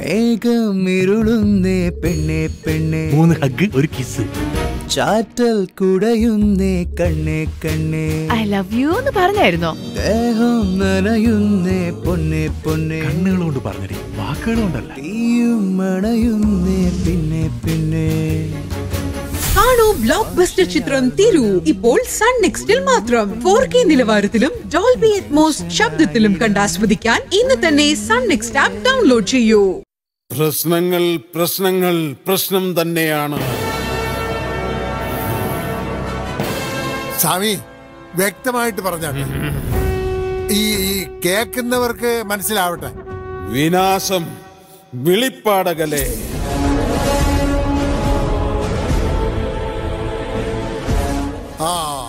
മേഘം ഇരുളുന്നേ പെണ്ണെ പെണ്ണെ മൂന്ന് ഹഗ് ഒരു കിസ് ചാറ്റൽ കുടയുന്നേ കണ്ണെ കണ്ണെ ഐ ലവ് യു എന്ന് പറഞ്ഞായിരുന്നോ ദേഹം നനയുന്നേ പൊന്നെ പൊന്നെ കണ്ണുകൾ കൊണ്ട് പറഞ്ഞടി വാക്കുകൾ കൊണ്ടല്ല തീയും മണയുന്നേ പിന്നെ പിന്നെ കാണൂ ബ്ലോക്ക് ബസ്റ്റർ ചിത്രം തിരു ഇപ്പോൾ സൺ നെക്സ്റ്റിൽ മാത്രം ഫോർ കെ നിലവാരത്തിലും ഡോൾബി അറ്റ്മോസ് ശബ്ദത്തിലും കണ്ടാസ്വദിക്കാൻ ഇന്ന് തന്നെ സൺ നെക്സ്റ്റ് ആപ്പ് ഡൗൺലോഡ് ചെയ്യൂ പ്രശ്നങ്ങൾ പ്രശ്നങ്ങൾ പ്രശ്നം തന്നെയാണ് സ്വാമി വ്യക്തമായിട്ട് പറഞ്ഞാട്ടെ ഈ ഈ കേൾക്കുന്നവർക്ക് മനസ്സിലാവട്ടെ വിനാശം വിളിപ്പാടകലെ ആ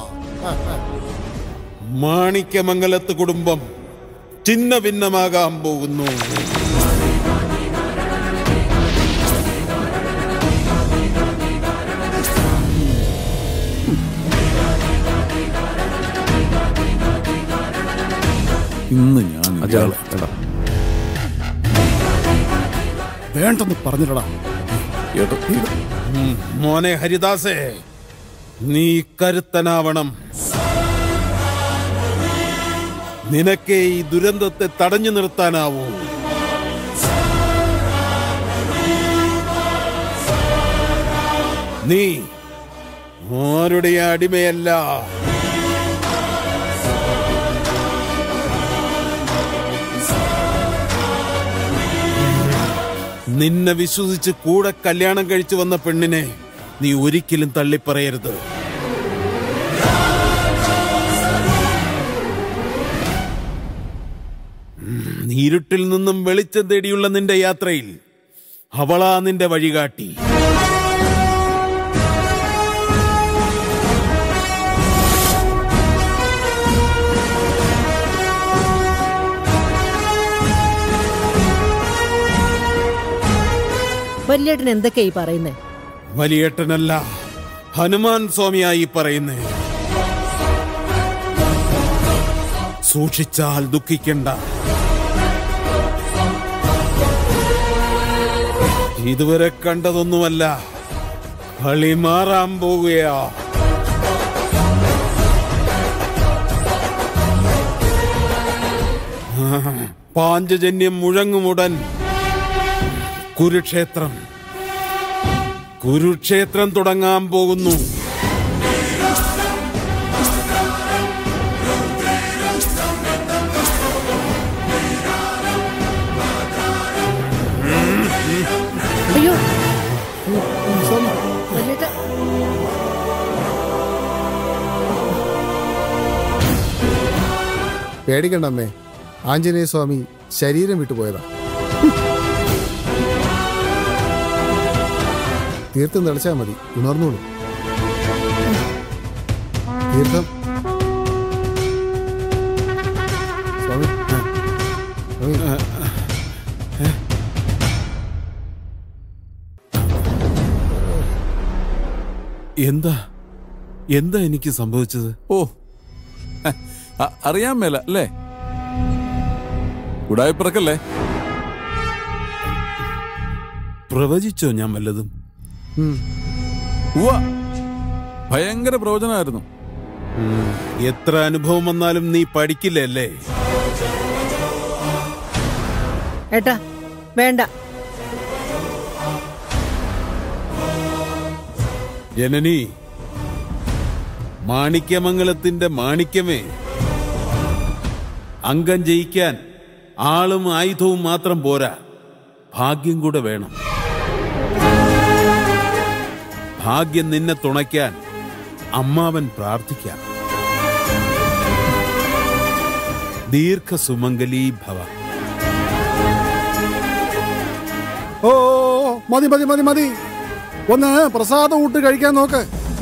മാണിക്യമംഗലത്ത് കുടുംബം ചിന്ന ഭിന്നമാകാൻ പോകുന്നു ഇന്ന് ഞാൻ ഇയാളെ- വേണ്ടെന്ന് പറഞ്ഞിടടാ ഏട്ടോ, ഇത് ഉം, മോനെ ഹരിദാസേ നീ കരുത്തനാവണം നിനക്ക് ഈ ദുരന്തത്തെ തടഞ്ഞു നിർത്താനാവൂ നീ ആരുടെ അടിമയല്ല നിന്നെ വിശ്വസിച്ച് കൂടെ കല്യാണം കഴിച്ചു വന്ന പെണ്ണിനെ നീ ഒരിക്കലും തള്ളിപ്പറയരുത് ഉം, ഇരുട്ടിൽ നിന്നും വെളിച്ചം തേടിയുള്ള നിന്റെ യാത്രയിൽ അവളാ നിന്റെ വഴികാട്ടി വല്യേട്ടൻ എന്തൊക്കെയാ ഈ പറയുന്നേ വലിയേട്ടനല്ല ഹനുമാൻ സ്വാമിയായി പറയുന്നേ സൂക്ഷിച്ചാൽ ദുഃഖിക്കണ്ട ഇതുവരെ കണ്ടതൊന്നുമല്ല കളി മാറാൻ പോകുകയാ ആ, പാഞ്ചജന്യം മുഴങ്ങുമുടൻ കുരുക്ഷേത്രം കുരുക്ഷേത്രം തുടങ്ങാൻ പോകുന്നു അയ്യോ വല്യേട്ട പേടിക്കണ്ട അമ്മേ ആഞ്ജനേയ സ്വാമി ശരീരം വിട്ടുപോയതാ തീർത്ഥം തെളിച്ചാൽ മതി ഉണർന്നോളൂ തീർത്ഥം സ്വാമി ആ. സ്വാമി എന്താ എന്താ എനിക്ക് സംഭവിച്ചത് ഓ ഹ, അ- അറിയാൻ മേല അല്ലേ ഉടായിപ്പിറക്കല്ലേ പ്രവചിച്ചോ ഞാൻ വല്ലതും ഉവ്വ ഭയങ്കര പ്രവചനമായിരുന്നു എത്ര അനുഭവം വന്നാലും നീ പഠിക്കില്ലല്ലേ ഏട്ടാ വേണ്ട ജനനി മാണിക്യമംഗലത്തിന്റെ മാണിക്യമേ അംഗം ജയിക്കാൻ ആളും ആയുധവും മാത്രം പോരാ ഭാഗ്യം കൂടെ വേണം ഭാഗ്യം നിന്നെ തുണയ്ക്കാൻ അമ്മാവൻ പ്രാർത്ഥിക്കാം ദീർഘസുമംഗലീ ഭവ ഓ ഓ, ഓ, മതി മതി മതി മതി ഒന്ന് പ്രസാദം ഊട്ട് കഴിക്കാൻ നോക്ക്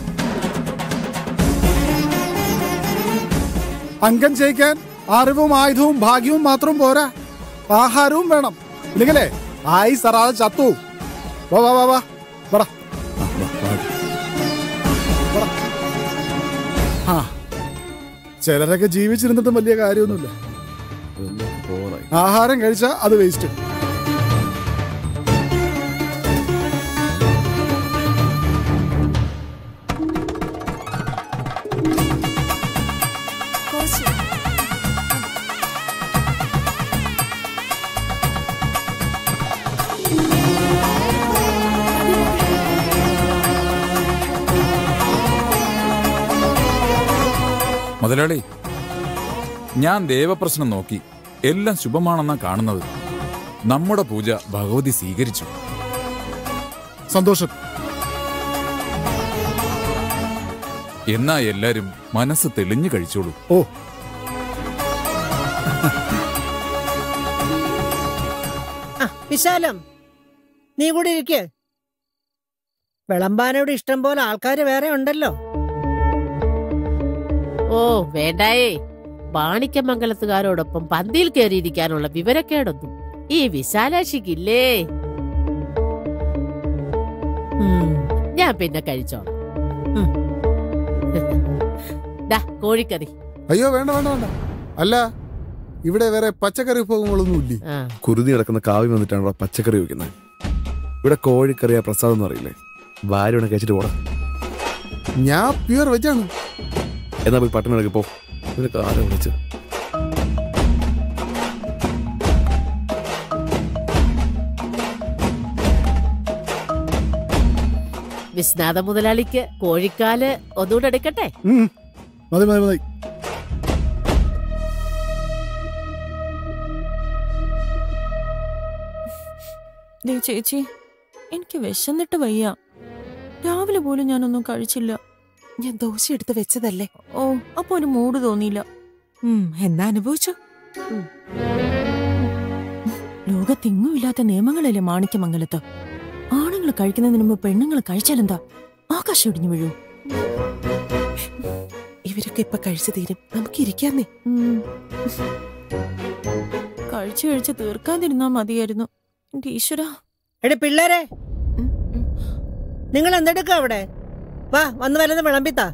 അംഗം ജയിക്കാൻ അറിവും ആയുധവും ഭാഗ്യവും മാത്രം പോരാ ആഹാരവും വേണം ഇല്ലെങ്കിലേ ആയി സറാതെ ചത്തു വാ വാ വാ വാ വാടാ. വാടാ. ആ ചിലരൊക്കെ ജീവിച്ചിരുന്നിട്ടും വലിയ കാര്യമൊന്നുമില്ല ആഹാരം കഴിച്ചാ അത് വേസ്റ്റ് മുതലാളി ഞാൻ ദേവപ്രശ്നം നോക്കി എല്ലാം ശുഭമാണെന്നാ കാണുന്നത് നമ്മുടെ പൂജ ഭഗവതി സ്വീകരിച്ചു സന്തോഷം എന്നാ എല്ലാരും മനസ്സ് തെളിഞ്ഞു കഴിച്ചോളൂ ഓ ആ വിശാലം നീ കൂടി ഇരിക്ക് വിളമ്പാനോട് ഇഷ്ടം പോലെ ആൾക്കാർ വേറെ ഉണ്ടല്ലോ ഓ വേണ്ടായേ മാണിക്യമംഗലത്തുകാരോടൊപ്പം പന്തിയിൽ കയറിയിരിക്കാനുള്ള വിവരക്കേടൊന്നും ഈ വിശാലാക്ഷിക്കില്ലേ ഉം. ഞാൻ പിന്നെ കഴിച്ചോളാം ഉം. ദാ കോഴിക്കറി അയ്യോ വേണ്ട വേണ്ട വേണ്ട അല്ല ഇവിടെ വേറെ പച്ചക്കറി വിഭവങ്ങളൊന്നും ഇല്ലേ ആ കുരുതി കിടക്കുന്ന കാവ്യം വന്നിട്ടാണ് ഇവിടെ പച്ചക്കറി വെക്കുന്നത് ഇവിടെ കോഴിക്കറിയാ പ്രസാദം എന്ന് അറിയില്ലേ ഭാര്യ വേണം കഴിച്ചിട്ട് പോടാ ഞാൻ പ്യുവർ വെജാണ് എന്നാ പോയി പട്ടണം എടുക്ക് പോ ഇവിടെ കാലം വിളിച്ച് വിശ്വനാഥ മുതലാളിക്ക് കോഴിക്കാല് ഒന്നുകൂടെ എടുക്കട്ടെ ഉം. മതി മതി മതി ദേ ചേച്ചി എനിക്ക് വിശന്നിട്ട് വയ്യ രാവിലെ പോലും ഞാനൊന്നും കഴിച്ചില്ല ഞാൻ ദോശ എടുത്ത് വെച്ചതല്ലേ ഓ അപ്പൊ ഒരു മൂഡ് തോന്നിയില്ല ഉം, എന്നാ അനുഭവിച്ചു ലോകത്തെങ്ങുമില്ലാത്ത നിയമങ്ങളല്ലേ മാണിക്യമംഗലത്ത് ആണുങ്ങൾ കഴിക്കുന്നതിന് മുമ്പ് പെണ്ണുങ്ങൾ കഴിച്ചാലെന്താ ആകാശം ഇടിഞ്ഞു വീഴൂ ഇവരൊക്കെ ഇപ്പൊ കഴിച്ചു തീരും നമുക്ക് ഇരിക്കാന്നേ ഉം. കഴിച്ചു കഴിച്ച് തീർക്കാതിരുന്നാ മതിയായിരുന്നു എന്റെ ഈശ്വര എടി പിള്ളേരെ നിങ്ങൾ എന്തെടുക്ക അവിടെ വാ വന്ന് വരുന്ന വിളമ്പിത്താ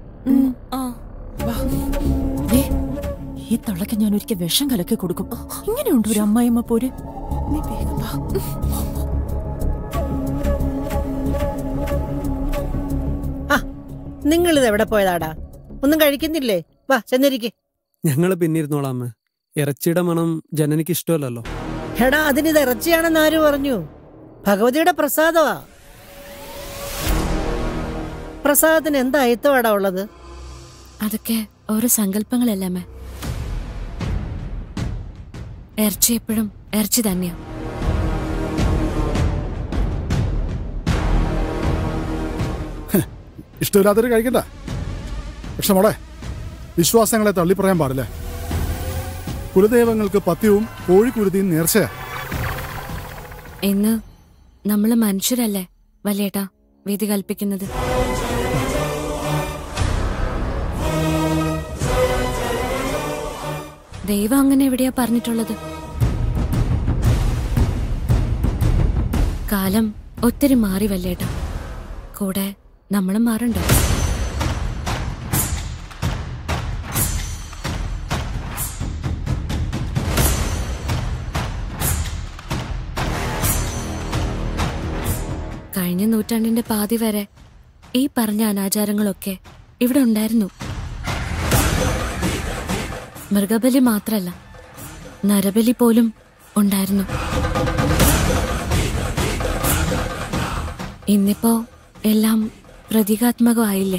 ദേ, ഈ തള്ളക്ക് ഞാൻ ഒരിക്കൽ വിഷം കലക്കി കൊടുക്കും ഇങ്ങനെയുണ്ട് ഒരു അമ്മായിമ്മ പോര് നീ വേഗം വാ. ആ നിങ്ങൾ ഇത് എവിടെ പോയതാടാ ഒന്നും കഴിക്കുന്നില്ലേ വാ ചെന്നിരിക്കെ ഞങ്ങള് പിന്നിരുന്നോളാം അമ്മ ഇറച്ചിയുടെ മണം ജനനിക്ക് ഇഷ്ടമല്ലല്ലോ എടാ അതിനിത് ഇറച്ചിയാണെന്ന് ആര് പറഞ്ഞു ഭഗവതിയുടെ പ്രസാദമാ പ്രസാദത്തിന് എന്താ അയത്തമാടാ ഉള്ളത് അതൊക്കെ ഓരോ സങ്കല്പങ്ങളല്ലേ അമ്മ ഇറച്ചി എപ്പോഴും ഇറച്ചി തന്നെയാ ഇഷ്ടമില്ലാത്തവര് കഴിക്കണ്ട പക്ഷെ മോളെ വിശ്വാസങ്ങളെ തള്ളിപ്പറയാൻ പാടില്ല കുലദൈവങ്ങൾക്ക് പത്യവും കോഴിക്കുരുതിയും നേർച്ചയാ ഇന്ന് നമ്മള് മനുഷ്യരല്ലേ വലിയേട്ടാ വിധി കൽപ്പിക്കുന്നത് ദൈവം അങ്ങനെ എവിടെയാ പറഞ്ഞിട്ടുള്ളത് കാലം ഒത്തിരി മാറി വല്ലേട്ടാ കൂടെ നമ്മളും മാറണ്ടോ കഴിഞ്ഞ നൂറ്റാണ്ടിന്റെ പാതി വരെ ഈ പറഞ്ഞ അനാചാരങ്ങളൊക്കെ ഇവിടെ ഉണ്ടായിരുന്നു മൃഗബലി മാത്രല്ല നരബലി പോലും ഉണ്ടായിരുന്നു ഇന്നിപ്പോ എല്ലാം പ്രതീകാത്മകമായില്ലേ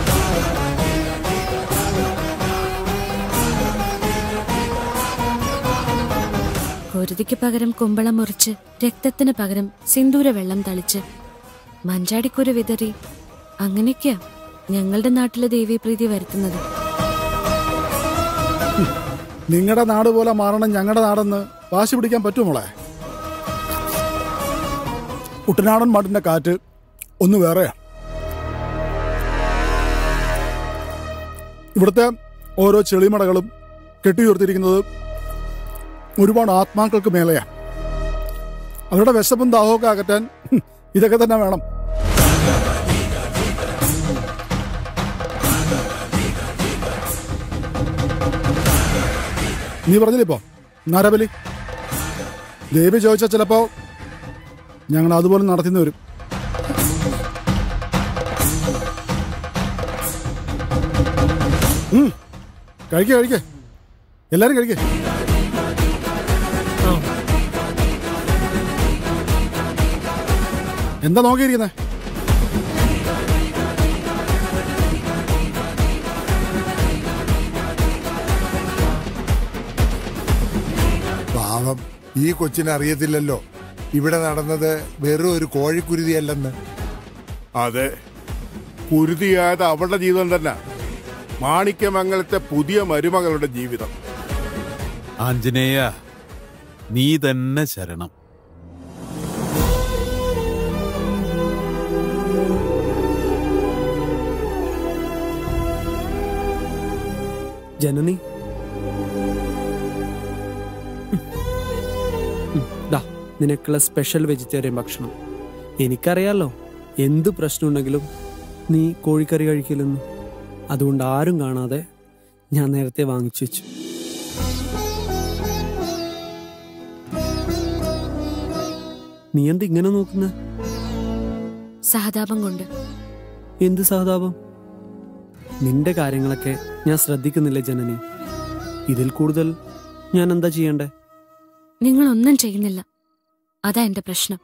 കുരുതിക്ക് പകരം കുമ്പളം മുറിച്ച് രക്തത്തിന് പകരം സിന്ദൂര വെള്ളം തളിച്ച് മഞ്ചാടിക്കുരു വിതറി അങ്ങനെയൊക്കെയാ ഞങ്ങളുടെ നാട്ടിലെ ദേവീപ്രീതി വരുത്തുന്നത് നിങ്ങളുടെ നാട് പോലെ മാറണം ഞങ്ങളുടെ നാടെന്ന് വാശി പിടിക്കാൻ പറ്റുമോ മോളെ കുട്ടനാടൻ മാട്ടിന്റെ കാറ്റ് ഒന്ന് വേറെയാ ഇവിടുത്തെ ഓരോ ചെളിമടകളും കെട്ടിയുയർത്തിയിരിക്കുന്നത് ഒരുപാട് ആത്മാക്കൾക്ക് മേലെയാ അവരുടെ വിശപ്പും ദാഹമൊക്കെ അകറ്റാൻ ഹും, ഇതൊക്കെ തന്നെ വേണം നീ പറഞ്ഞില്ലേ ഇപ്പോ നരബലി ദേവി ചോദിച്ചാൽ ചിലപ്പോ ഞങ്ങൾ അതുപോലെ നടത്തിന്ന് വരും ഉം. കഴിക്കേ കഴിക്കേ എല്ലാരും കഴിക്കേ എന്താ നോക്കിയിരിക്കുന്നേ ഈ കൊച്ചിന് അറിയത്തില്ലല്ലോ ഇവിടെ നടന്നത് വെറും ഒരു കോഴിക്കുരുതിയല്ലെന്ന് അതെ കുരുതിയായത് അവളുടെ ജീവിതം തന്നെ മാണിക്യമംഗലത്തെ പുതിയ മരുമകളുടെ ജീവിതം ആഞ്ജനേയ നീ തന്നെ ശരണം ജനനി ഉം, ദാ നിനക്കുള്ള സ്പെഷ്യൽ വെജിറ്റേറിയൻ ഭക്ഷണം എനിക്കറിയാലോ എന്ത് പ്രശ്നമുണ്ടെങ്കിലും നീ കോഴിക്കറി കഴിക്കില്ലെന്ന് അതുകൊണ്ട് ആരും കാണാതെ ഞാൻ നേരത്തെ വാങ്ങിച്ചു വെച്ചു നീ എന്ത് ഇങ്ങനെ നോക്കുന്ന സഹതാപം കൊണ്ട് എന്ത് സഹതാപം നിന്റെ കാര്യങ്ങളൊക്കെ ഞാൻ ശ്രദ്ധിക്കുന്നില്ല ജനനി ഇതിൽ കൂടുതൽ ഞാൻ എന്താ ചെയ്യണ്ടേ നിങ്ങൾ ഒന്നും ചെയ്യുന്നില്ല അതാ എന്റെ പ്രശ്നം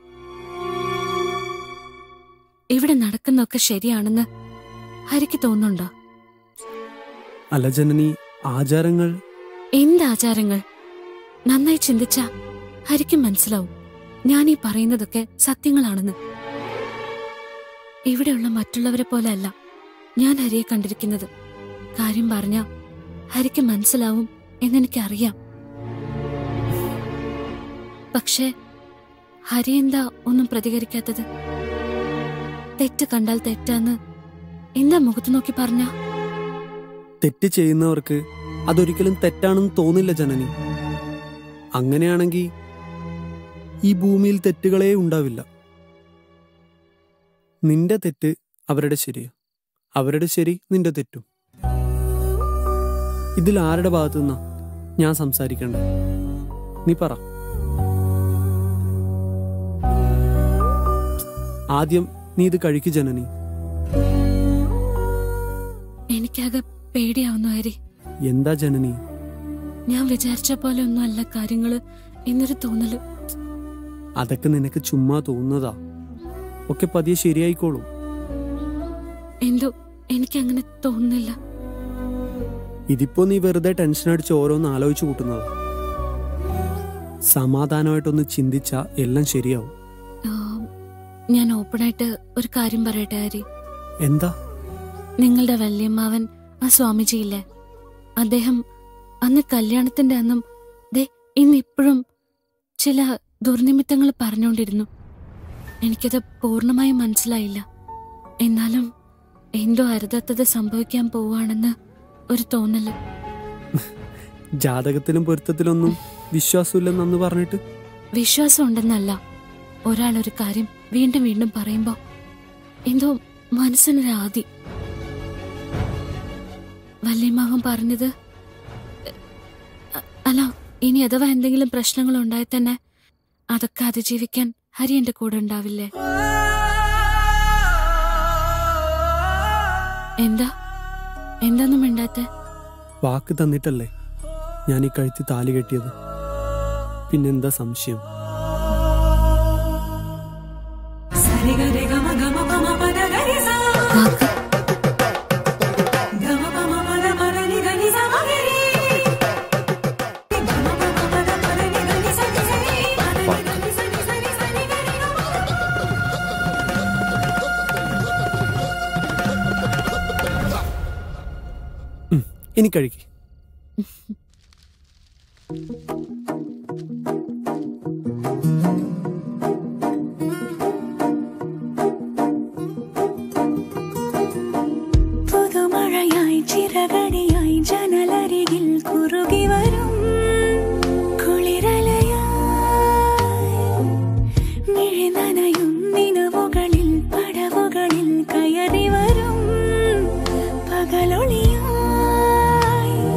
ഇവിടെ നടക്കുന്നൊക്കെ ശരിയാണെന്ന് ഹരിക്ക് തോന്നുന്നുണ്ടോ അല്ല ജനനി ആചാരങ്ങൾ എന്ത് ആചാരങ്ങൾ നന്നായി ചിന്തിച്ച ഹരിക്കും മനസ്സിലാവും ഞാൻ ഈ പറയുന്നതൊക്കെ സത്യങ്ങളാണെന്ന് ഇവിടെയുള്ള മറ്റുള്ളവരെ പോലെ അല്ല ഞാൻ ഹരിയെ കണ്ടിരിക്കുന്നത് കാര്യം പറഞ്ഞ ഹരിക്ക് മനസ്സിലാവും എന്നെനിക്കറിയാം പക്ഷേ ഹരി എന്താ ഒന്നും പ്രതികരിക്കാത്തത് തെറ്റ് കണ്ടാൽ തെറ്റാന്ന് എന്താ മുഖത്ത് നോക്കി പറഞ്ഞ തെറ്റ് ചെയ്യുന്നവർക്ക് അതൊരിക്കലും തെറ്റാണെന്ന് തോന്നില്ല ജനനി അങ്ങനെയാണെങ്കിൽ ഈ ഭൂമിയിൽ തെറ്റുകളേ ഉണ്ടാവില്ല നിന്റെ തെറ്റ് അവരുടെ ശരിയാ അവരുടെ ശരി നിന്റെ തെറ്റും ഇതിൽ ആരുടെ ഭാഗത്തു നിന്നാ ഞാൻ സംസാരിക്കണ്ടേ നീ പറ ആദ്യം നീ ഇത് കഴിക്കു ജനനി എനിക്കാകെ പേടിയാവുന്നു ഹരി എന്താ ജനനി ഞാൻ വിചാരിച്ച പോലെ ഒന്നും അല്ല കാര്യങ്ങള് എന്നൊരു തോന്നല് അതൊക്കെ നിനക്ക് ചുമ്മാ തോന്നുന്നതാ ഒക്കെ പതിയെ ശരിയായിക്കോളും എന്തോ എനിക്കങ്ങനെ തോന്നുന്നില്ല ഇതിപ്പോ നീ വെറുതെ ടെൻഷൻ അടിച്ച് ഓരോന്ന് ആലോചിച്ചു കൂട്ടുന്നത് സമാധാനമായിട്ടൊന്ന് ചിന്തിച്ചാ എല്ലാം ശരിയാവും ആ, ഞാൻ ഓപ്പണായിട്ട് ഒരു കാര്യം പറയട്ടെ ഹരി എന്താ നിങ്ങളുടെ വല്യമ്മാവൻ ആ സ്വാമിജിയില്ലേ അദ്ദേഹം അന്ന് കല്യാണത്തിന്റെ അന്നും ദേ ഇന്നിപ്പോഴും ചില ദുർനിമിത്തങ്ങൾ പറഞ്ഞുകൊണ്ടിരുന്നു എനിക്കത് പൂർണ്ണമായും മനസ്സിലായില്ല എന്നാലും എന്തോ അരുതാത്തത് സംഭവിക്കാൻ പോവാണെന്ന് ഒരു തോന്നല് ജാതകത്തിലും പൊരുത്തത്തിലൊന്നും വിശ്വാസമില്ലെന്ന് അന്ന് പറഞ്ഞിട്ട് വിശ്വാസം ഉണ്ടെന്നല്ല ഒരാൾ ഒരു കാര്യം വീണ്ടും വീണ്ടും പറയുമ്പോ എന്തോ മനസ്സിനൊരാദി വല്യമ്മാവൻ പറഞ്ഞത് അ- അല്ല ഇനി അഥവാ എന്തെങ്കിലും പ്രശ്നങ്ങൾ ഉണ്ടായി തന്നെ അതൊക്കെ അതിജീവിക്കാൻ ഹരി എന്റെ കൂടെ ഉണ്ടാവില്ലേ എന്താ എന്താന്നും മിണ്ടാത്തെ വാക്ക് തന്നിട്ടല്ലേ ഞാൻ ഈ കഴുത്തി താലി കെട്ടിയത് പിന്നെന്താ സംശയം ഉം, ഇനി കഴിക്ക് പുതുമഴയായി ചിറകടിയായി ജനലരികിൽ കുറുകി വരും കുളിരലയായി മിഴി നനയും നിലവുകളിൽ പടവുകളിൽ കയറി വരും പകലൊളിയായി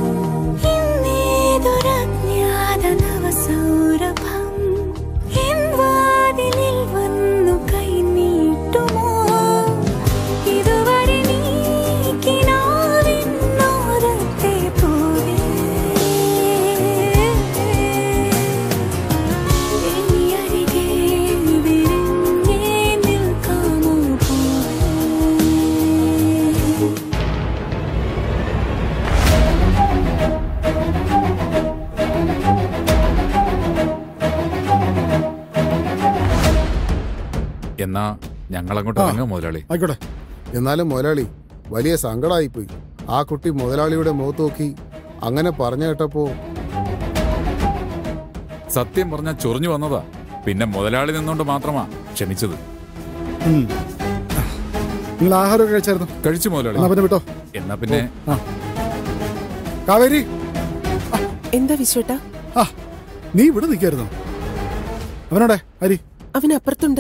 ഇന്നേതൊരജ്ഞാത നവസൗരഭം ഇന്ന് എന്നാ ഞങ്ങൾ അങ്ങോട്ട് ആ. ഇറങ്ങാം മുതലാളി ആയിക്കോട്ടെ എന്നാലും മുതലാളി വലിയ സങ്കടമായിപ്പോയി ആ കുട്ടി മുതലാളിയുടെ മുഖത്ത് നോക്കി അങ്ങനെ പറഞ്ഞു കേട്ടപ്പോ സത്യം പറഞ്ഞ ചൊറിഞ്ഞു വന്നതാ പിന്നെ മുതലാളി നിന്നോണ്ട് മാത്രമാ ക്ഷമിച്ചത് ഉം. നിങ്ങൾ ആഹാരമൊക്കെ കഴിച്ചായിരുന്നു കഴിച്ചു മുതലാളി എന്നാ പിന്നെ വിട്ടോ എന്നാ പിന്നെ ആ കാവേരി എന്താ വിശ്വട്ടാ ആ നീ ഇവിടെ നിൽക്കായിരുന്നു അവനോടെ ഹരി അവൻ അപ്പുറത്തുണ്ട്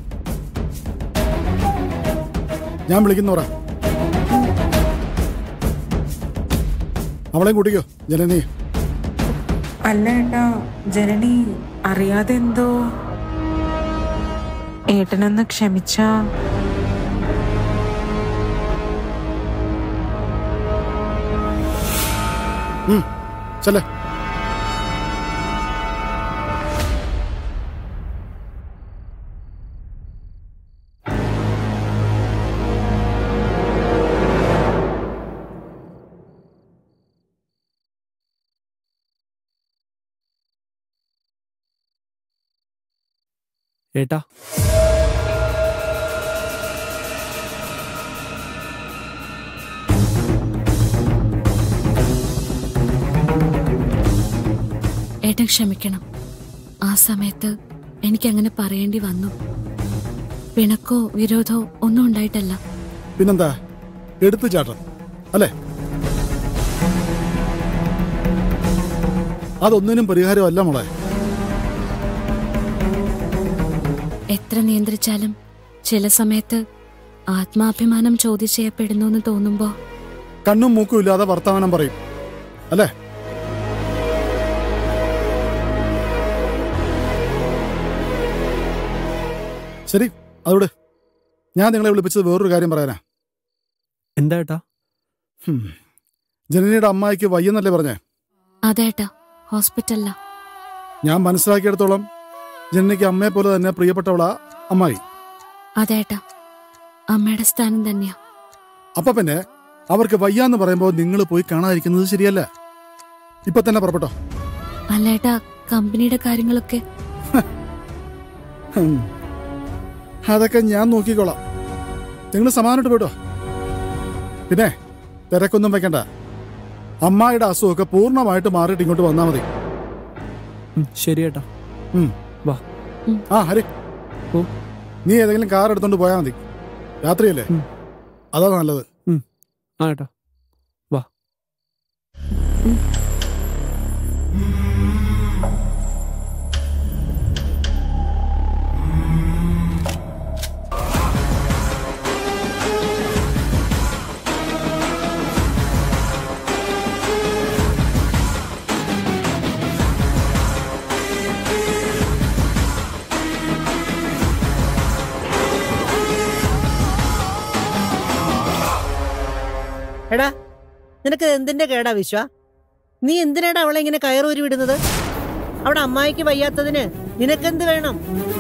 ഞാൻ വിളിക്കുന്നോടാ അവളെയും കൂട്ടിക്കോ ജനനി അല്ല ഏട്ടാ ജനനി അറിയാതെ എന്തോ ഏട്ടനൊന്ന് ക്ഷമിച്ചാ ചെല്ലേ ഏട്ടാ ഏട്ടൻ ക്ഷമിക്കണം ആ സമയത്ത് എനിക്കങ്ങനെ പറയേണ്ടി വന്നു പിണക്കോ വിരോധോ ഒന്നും ഉണ്ടായിട്ടല്ല പിന്നെന്താ എടുത്തു ചാട്ടം അല്ലേ അതൊന്നിനും പരിഹാരമല്ല മോളെ എത്ര നിയന്ത്രിച്ചാലും ചില സമയത്ത് ആത്മാഭിമാനം ചോദ്യം ചെയ്യപ്പെടുന്നു എന്ന് തോന്നുമ്പോ കണ്ണും മൂക്കും ഇല്ലാതെ വർത്തമാനം പറയും അല്ലേ ശരി അതോട് ഞാൻ നിങ്ങളെ വിളിപ്പിച്ചത് വേറൊരു കാര്യം പറയാനാ എന്താ ഏട്ടാ ഹും. ജനനിയുടെ അമ്മായിക്ക് വയ്യെന്നല്ലേ പറഞ്ഞേ അതേട്ടാ ഹോസ്പിറ്റലിലാ ഞാൻ മനസ്സിലാക്കിയിടത്തോളം ജനനിക്ക് അമ്മയെ പോലെ തന്നെ പ്രിയപ്പെട്ടവളാ അമ്മായി അതേട്ടാ അമ്മയുടെ സ്ഥാനം തന്നെയാ അപ്പൊ പിന്നെ അവർക്ക് വയ്യാന്ന് പറയുമ്പോൾ നിങ്ങൾ പോയി കാണാതിരിക്കുന്നത് ശരിയല്ല ഇപ്പൊ തന്നെ പുറപ്പെട്ടോ അല്ലേട്ടാ കമ്പനിയുടെ കാര്യങ്ങളൊക്കെ ഹും. അതൊക്കെ ഞാൻ നോക്കിക്കോളാം നിങ്ങൾ സമാധാനമായിട്ട് പോയിട്ടോ പിന്നെ തിരക്കൊന്നും വെക്കണ്ട അമ്മായിയുടെ അസുഖമൊക്കെ പൂർണ്ണമായിട്ട് മാറിയിട്ട് ഇങ്ങോട്ട് വന്നാൽ മതി ഉം, ശരി ഏട്ടാ ഉം. വാ ആ ഹരി നീ ഏതെങ്കിലും കാർ എടുത്തോണ്ട് പോയാൽ മതി രാത്രിയല്ലേ അതാ നല്ലത് ആ ഏട്ടാ വാ എടാ നിനക്ക് എന്തിന്റെ കേടാ വിശ്വ നീ എന്തിനാടാ അവളെ ഇങ്ങനെ കയറൂരി വിടുന്നത് അവിടെ അമ്മായിക്ക് വയ്യാത്തതിന് നിനക്കെന്ത് വേണം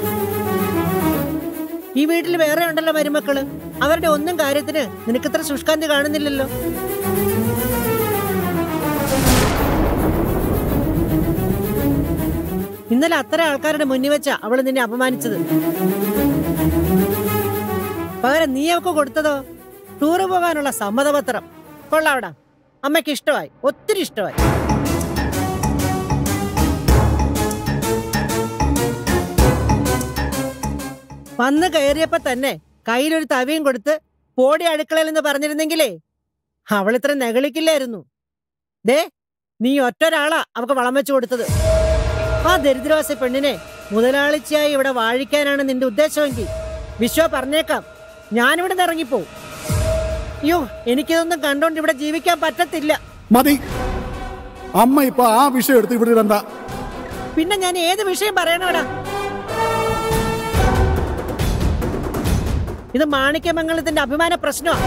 ഈ വീട്ടിൽ വേറെ ഉണ്ടല്ലോ മരുമക്കള് അവരുടെ ഒന്നും കാര്യത്തിന് നിനക്കിത്ര ശുഷ്കാന്തി കാണുന്നില്ലല്ലോ ഇന്നലെ അത്ര ആൾക്കാരുടെ മുന്നിൽ വെച്ചാ അവള് നിന്നെ അപമാനിച്ചത് പകരം നീ അവക്ക് കൊടുത്തതോ ടൂറ് പോകാനുള്ള സമ്മതപത്രം കൊള്ളാവടാ അമ്മയ്ക്ക് ഇഷ്ടമായി ഒത്തിരി ഇഷ്ടമായി വന്ന് കയറിയപ്പോ തന്നെ കയ്യിലൊരു തവിയും കൊടുത്ത് പോടി അടുക്കളയിൽ എന്ന് പറഞ്ഞിരുന്നെങ്കിലേ അവളിത്ര നെകളിക്കില്ലായിരുന്നു ദേ നീ ഒറ്റൊരാളാ അവക്ക് വളം വെച്ചു കൊടുത്തത് ആ ദരിദ്രവാസി പെണ്ണിനെ മുതലാളിച്ചയായി ഇവിടെ വാഴിക്കാനാണ് നിന്റെ ഉദ്ദേശമെങ്കിൽ വിശ്വ പറഞ്ഞേക്കാം ഞാനിവിടെ നിന്ന് ഇറങ്ങിപ്പോവും അയ്യോ എനിക്കിതൊന്നും കണ്ടോണ്ട് ഇവിടെ ജീവിക്കാൻ പറ്റത്തില്ല മതി അമ്മ ഇപ്പൊ ആ വിഷയം എടുത്ത് ഇവിടെ ഇടണ്ട പിന്നെ ഞാൻ ഏത് വിഷയം പറയണോടാ ഇത് മാണിക്യമംഗലത്തിന്റെ അഭിമാന പ്രശ്നമാണ്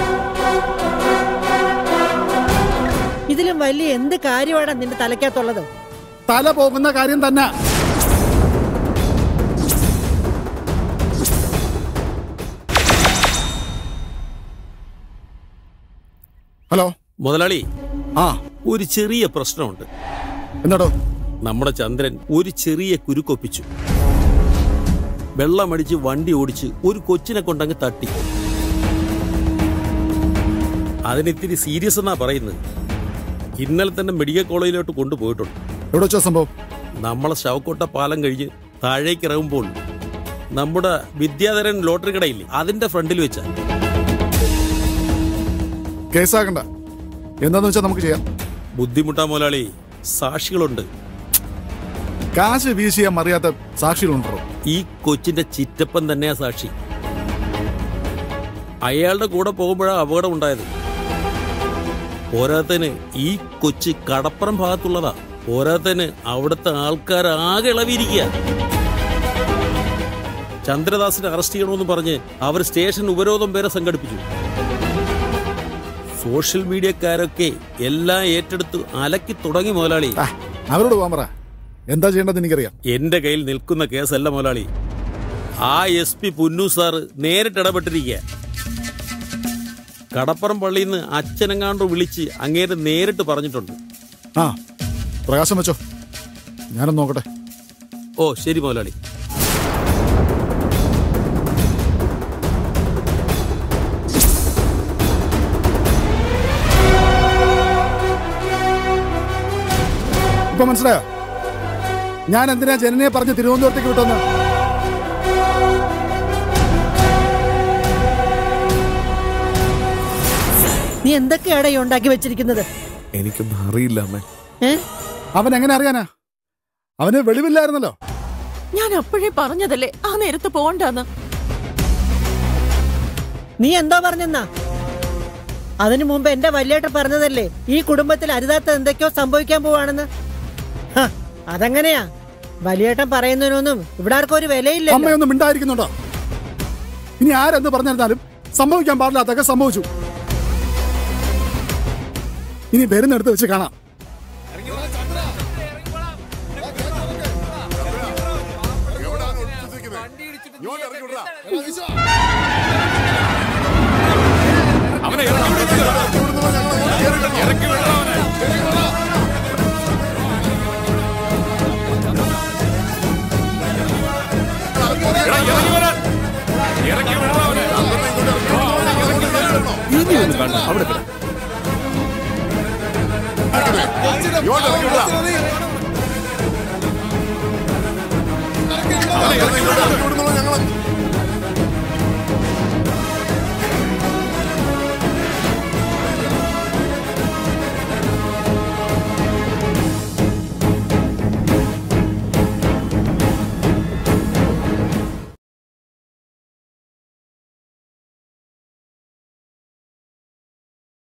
ഇതിലും വലിയ എന്ത് കാര്യമാണ് നിന്റെ തലയ്ക്കകത്തുള്ളത് തല പോകുന്ന കാര്യം തന്നെ ഹലോ മുതലാളി ആ ഒരു ചെറിയ പ്രശ്നമുണ്ട് എന്താടോ നമ്മുടെ ചന്ദ്രൻ ഒരു ചെറിയ കുരുക്കൊപ്പിച്ചു വെള്ളമടിച്ച് വണ്ടി ഓടിച്ച് ഒരു കൊച്ചിനെ കൊണ്ടങ്ങ് തട്ടി അതിനിത്തിരി സീരിയസ് എന്നാ പറയുന്നത് ഇന്നലെ തന്നെ മെഡിക്കൽ കോളേജിലോട്ട് കൊണ്ടുപോയിട്ടുണ്ട് എവിടെ വെച്ചാ സംഭവം നമ്മളെ ശവക്കോട്ട പാലം കഴിഞ്ഞ് താഴേക്ക് ഇറങ്ങുമ്പോൾ നമ്മുടെ വിദ്യാധരൻ ലോട്ടറി കടയില്ലേ അതിന്റെ ഫ്രണ്ടിൽ വെച്ചാ കേസാക്കണ്ട എന്താന്ന് വെച്ചാൽ നമുക്ക് ചെയ്യാം ബുദ്ധിമുട്ടാ മുതലാളി സാക്ഷികളുണ്ട് കാശ് വീശിയാൻ അറിയാത്ത സാക്ഷികളുണ്ടോ ഈ കൊച്ചിന്റെ ചിറ്റപ്പൻ തന്നെയാ സാക്ഷി അയാളുടെ കൂടെ പോകുമ്പോഴാണ് അപകടം ഉണ്ടായത് പോരാത്തന് ഈ കൊച്ച് കടപ്പുറം ഭാഗത്തുള്ളതാ പോരാത്തന് അവിടുത്തെ ആൾക്കാർ ആകെ ഇളവിയിരിക്കുക ചന്ദ്രദാസിനെ അറസ്റ്റ് ചെയ്യണമെന്ന് പറഞ്ഞ് അവർ സ്റ്റേഷൻ ഉപരോധം പേരെ സംഘടിപ്പിച്ചു സോഷ്യൽ മീഡിയക്കാരൊക്കെ എല്ലാം ഏറ്റെടുത്ത് അലക്കി തുടങ്ങി മുതലാളി അവരോട് പോകാൻ പറ എന്താ ചെയ്യേണ്ടത് എനിക്കറിയാം എന്റെ കയ്യിൽ നിൽക്കുന്ന കേസല്ല മുതലാളി ആ എസ് പി പുന്നു സാറ് നേരിട്ട് ഇടപെട്ടിരിക്കുക കടപ്പുറം പള്ളിയിൽ നിന്ന് അച്ഛനെങ്ങാണ്ട് വിളിച്ച് അങ്ങേര് നേരിട്ട് പറഞ്ഞിട്ടുണ്ട് ആ പ്രകാശം വെച്ചോ ഞാനൊന്ന് നോക്കട്ടെ ഓ ശരി മുതലാളി ഇപ്പൊ മനസ്സിലായോ ഞാൻ എന്തിനാ ജനനെ പറഞ്ഞ് തിരുവനന്തപുരത്തേക്ക് വിട്ടെന്ന് നീ എന്തൊക്കെയാടാ ഈ ഉണ്ടാക്കി വെച്ചിരിക്കുന്നത് എനിക്കൊന്നും അറിയില്ല അമ്മേ ഏ അവൻ എങ്ങനെ അറിയാനാ അവന് വെളിവില്ലായിരുന്നല്ലോ ഞാൻ അപ്പോഴേ പറഞ്ഞതല്ലേ ആ നേരത്ത് പോണ്ടെന്ന് നീ എന്താ പറഞ്ഞെന്നാ അതിനു മുമ്പ് എന്റെ വല്യേട്ടൻ പറഞ്ഞതല്ലേ ഈ കുടുംബത്തിൽ അരുതാത്ത എന്തൊക്കെയോ സംഭവിക്കാൻ പോവാണെന്ന് ഹ, അതെങ്ങനെയാ വലിയേട്ടൻ പറയുന്നതിനൊന്നും ഇവിടെ ആർക്കും ഒരു വിലയില്ല അമ്മയൊന്നും മിണ്ടായിരിക്കുന്നുണ്ടോ ഇനി ആരെന്ത് പറഞ്ഞിരുന്നാലും സംഭവിക്കാൻ പാടില്ലാത്തൊക്കെ സംഭവിച്ചു ഇനി വരുന്നെടുത്ത് വെച്ച് കാണാം ഇനിയൊന്നും വേണ്ട അവിടെ കിട ഞങ്ങൾ